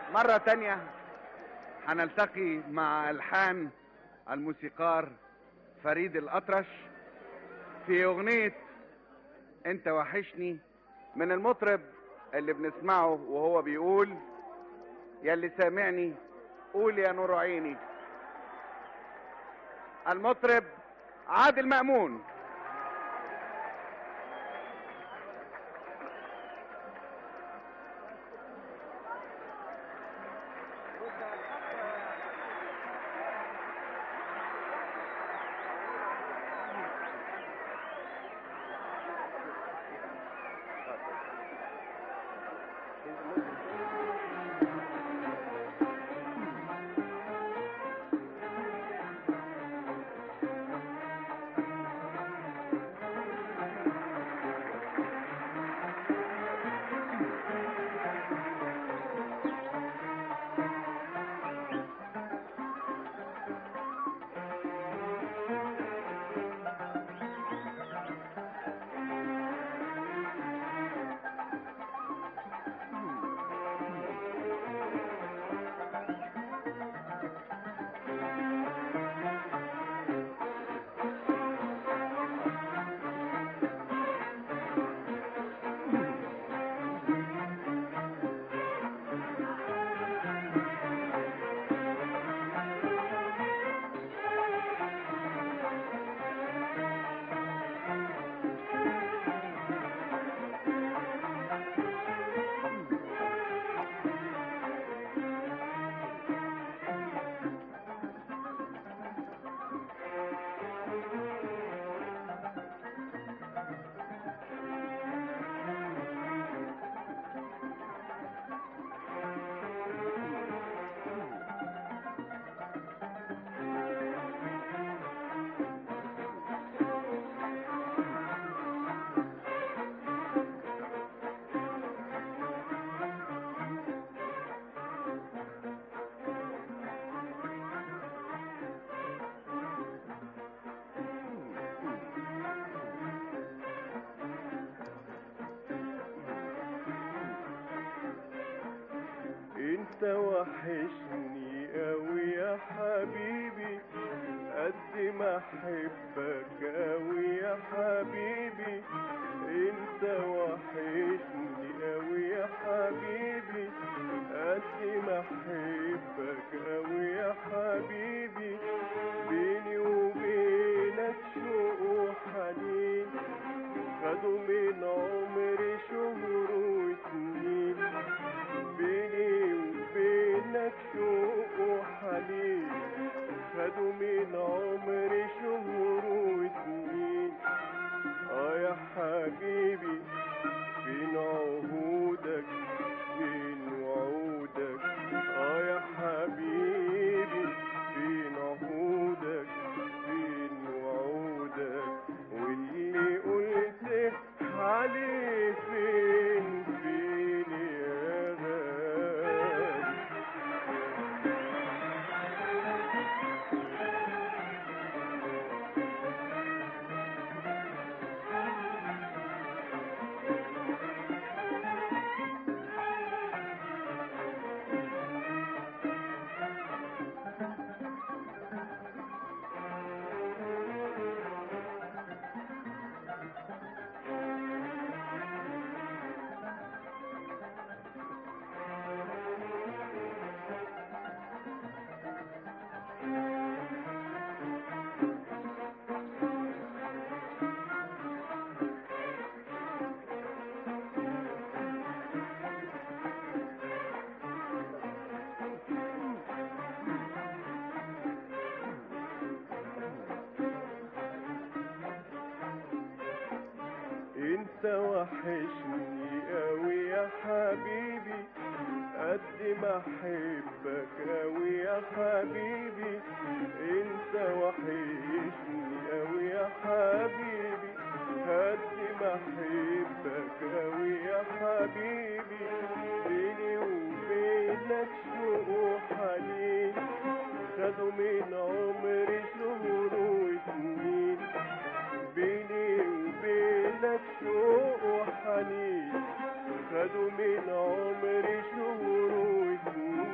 مرة تانية هنلتقي مع ألحان الموسيقار فريد الأطرش في أغنية أنت وحشني من المطرب اللي بنسمعه وهو بيقول يا اللي سامعني قول يا نور عيني المطرب عادل مأمون انت وحشني قوي يا حبيبي قد ما احبك قوي يا حبيبي انت وحشني قوي يا حبيبي قد ما احبك قوي يا حبيبي بيني وبينك شوق وحنين خدوا من عمري شهور وسنين بيني وبينك شوق وحنين خدوا من عمري شهور وسنين اه يا حبيبي فين عهودك فين وعودك اه يا حبيبي فين عهودك فين وعودك واللي قلت عليه فين فين يا غالي انت وحشني قوي يا حبيبي قد ما احبك قوي يا حبيبي انت وحشني قوي يا حبيبي قد ما احبك قوي يا حبيبي بيني وبينك شوق وحنين خدوا من عمري شهور وسنين بيني وبينك شوق وحنين خدوا من عمري شهور وسنين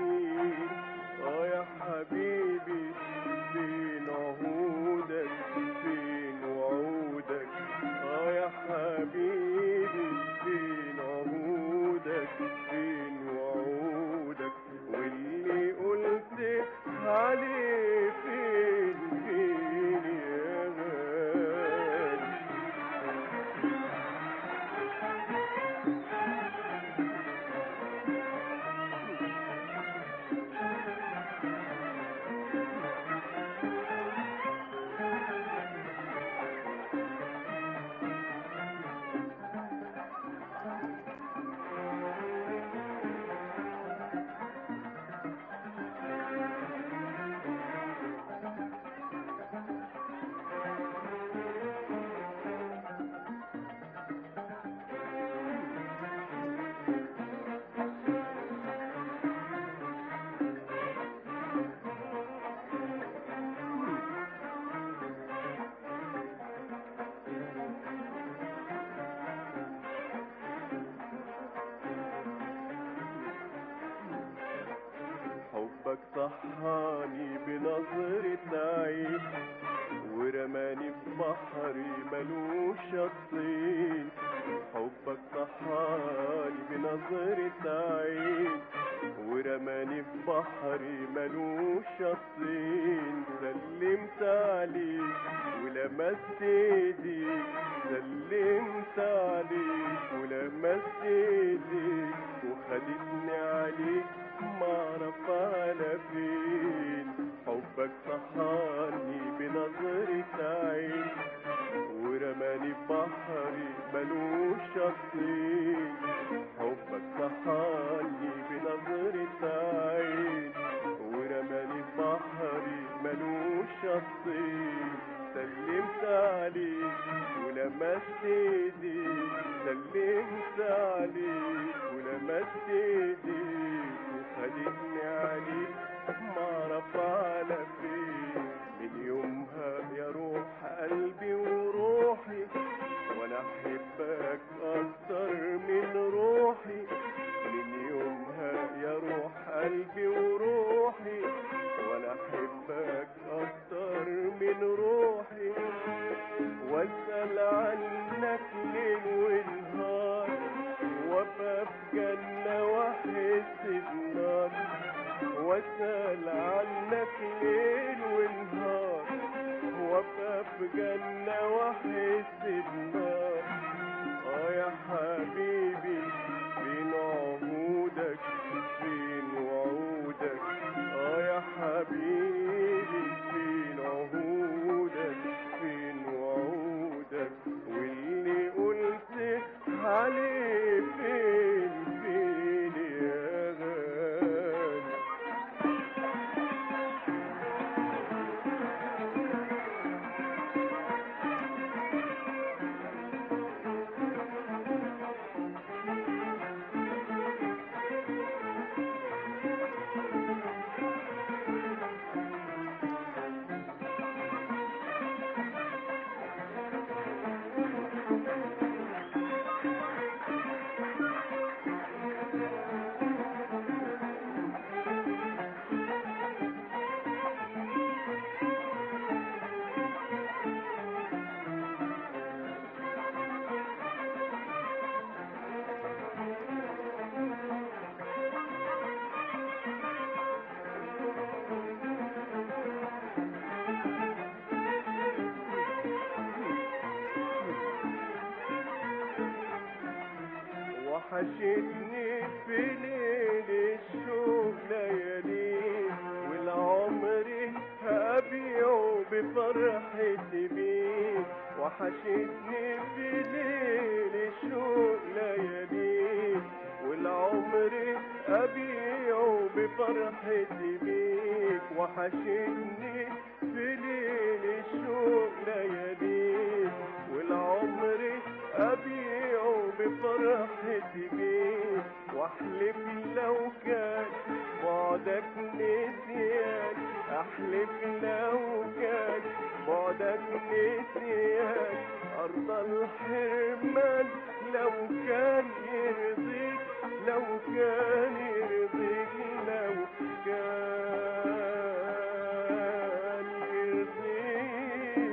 حبك صحاني بنظرة عين ورماني في بحري ملوش شطين حبك صحاني بنظرة عين ورماني في بحري ملوش شطين سلمت عليك ولمست ايديك سلمت عليك ولمست ايديك وخدتني عليك معرف على فين حبك صحاني بنظرة عين ورماني في بحري ملوش شطين حبك صحاني بنظرة عين ورماني في بحري ملوش شطين سلمت عليك ولمست ايديك سلمت عليك ولمست ايديك وخدتني عليك معرف على فين من يومها يا روح قلبي وروحي وانا احبك اكتر من روحي من يومها يا روح قلبي وروحي وانا احبك اكتر من روحي واسال عنك ليل ونهار وابقى في جنه واحس بنار واسال عنك ليل ونهار وابقى في جنه واحس بنار اه يا حبيبي فين عهودك فين وعودك اه يا حبيبي فين عهودك فين وعودك واللي قلت عليه فين فين يا غالي وحشتني في ليل الشوق ليالي والعمر هبيعه بفرحتي بيك وحشتني في ليل الشوق ليالي والعمر أبيعه بفرحتي بيك وحشتني في ليل الشوق ليالي والعمر أبيعه بفرحتي بيك واحلف لو كان بعدك نسيان احلف لو كان بعدك نسيان ارض الحرمان لو كان يرضيك لو كان يرضيك لو كان يرضيك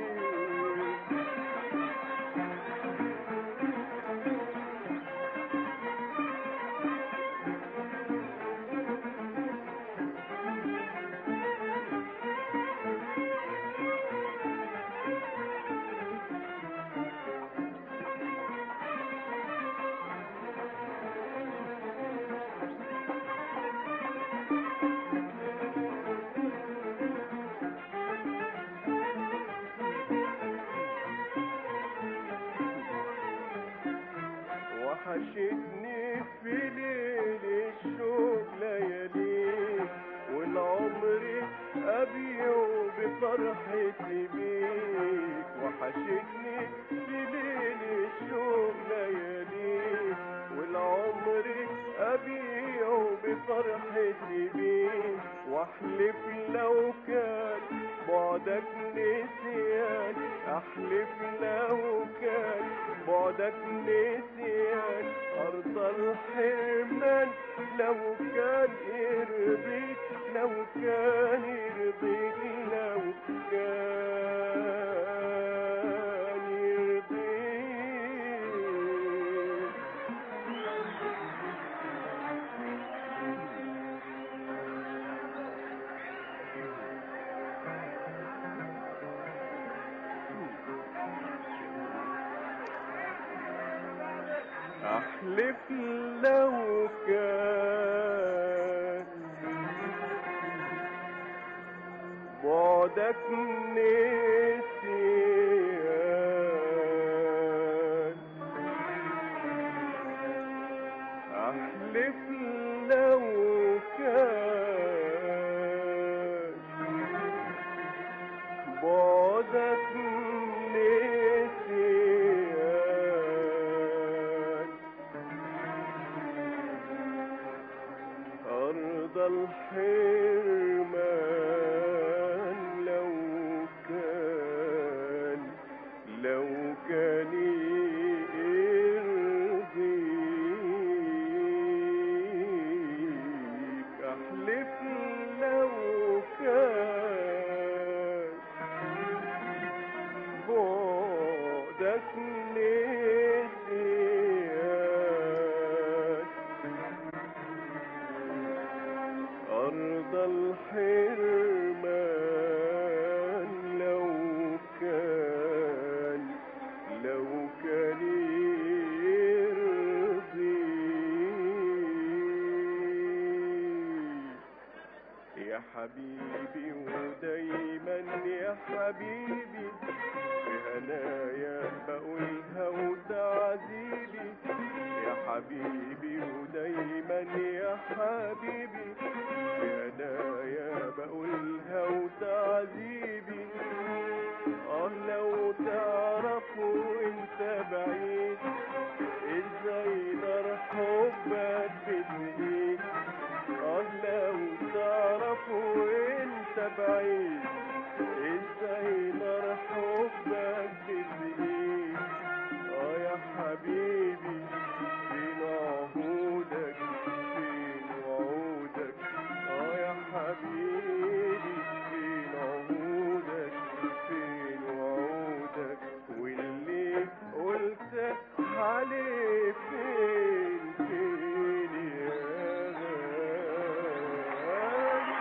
وحشتني في ليل الشوق لياليك والعمر أبيعه بفرحتي بيك وحشتني في ليل الشوق لياليك والعمر أبيعه بفرحتي بيك واحلف لو كان بعدك نسيان احلف لو كان بعدك نسيان ارض الحرمان لو كان يرضيك لو كان يرضيك لو كان يرضيك احلف لو كان بعدك نسيان احلف لو كان بعدك نسيان أرض الحرمان لو كان لو كان يرضيك أحلف لو كان بعدك نسيان أرض الحرمان لو كان لو كان يرضيك يا حبيبي ودايما يا حبيبي في هنايا بقولها وتعذيبي يا حبيبي ودايما يا حبيبي في هنايا بقولها وتعذيبي اه لو تعرفوا انت بعيد ازاي نار حبك بتزيد اه لو تعرفوا انت بعيد ازاي نار حبك بتزيد اه يا حبيبي فين عهودك فين وعودك اه يا حبيبي فين عهودك فين وعودك واللي قلت عليه فين فين يا غالي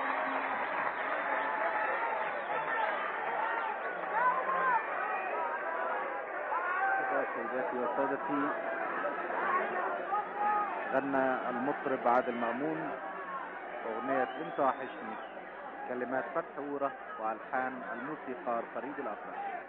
سيداتي وسادتي غنى المطرب عادل مأمون أغنية أنت وحشني كلمات فتحي ورة وألحان الموسيقار فريد الأطرش